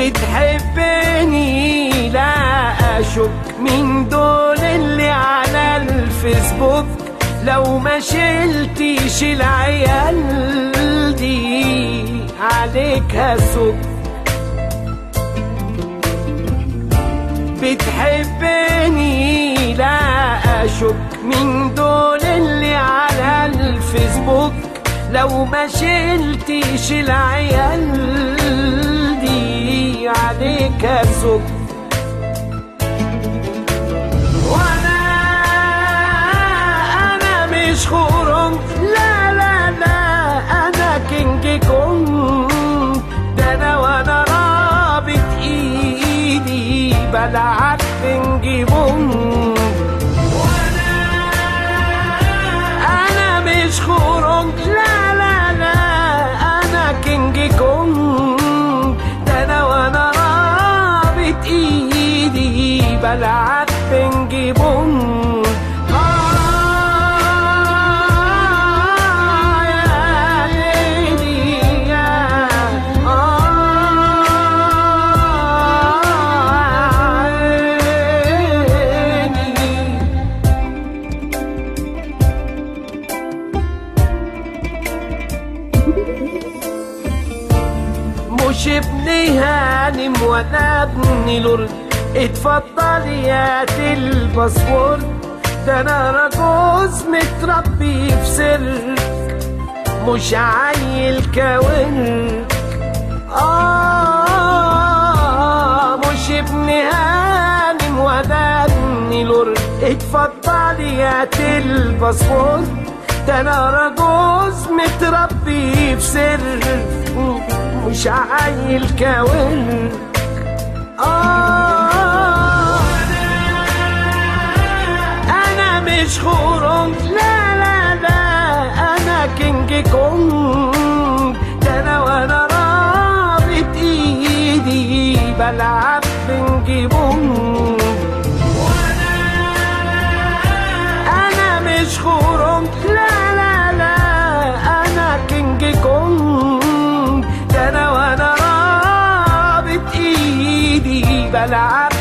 بتحبني لا اشك من دول اللي على الفيسبوك لو ما شلتيش العيال دي عليك هسك بتحبني لا اشك من دول اللي على الفيسبوك لو ما شلتيش العيال دي عليك اسك وانا انا مش خورم لا لا لا انا كينج كونج ده انا وانا رابط ايدي بلعب بنج بونج وانا انا مش خورم لا لا لا انا كينج كونج ده انا وانا رابط ايدي بلعب بنج بونج آه يا ليلي يا آه عيني مش ابن هانم وانا ابن لورد اتفضل يا دي الباسبورت ده انا راجوز متربي في سرك مش عيل كاورك آه مش ابن هانم ولا ابن لورد اتفضل يا دي الباسبورت ده انا راجوز متربي في سرك مش عيل كاورك آه أنا مش خورم لا لا لا أنا كينج كونج ده أنا وأنا رابط إيدي بلعب بنج بونج أنا مش خورم لا لا لا أنا كينج كونج ده أنا وأنا رابط إيدي بلعب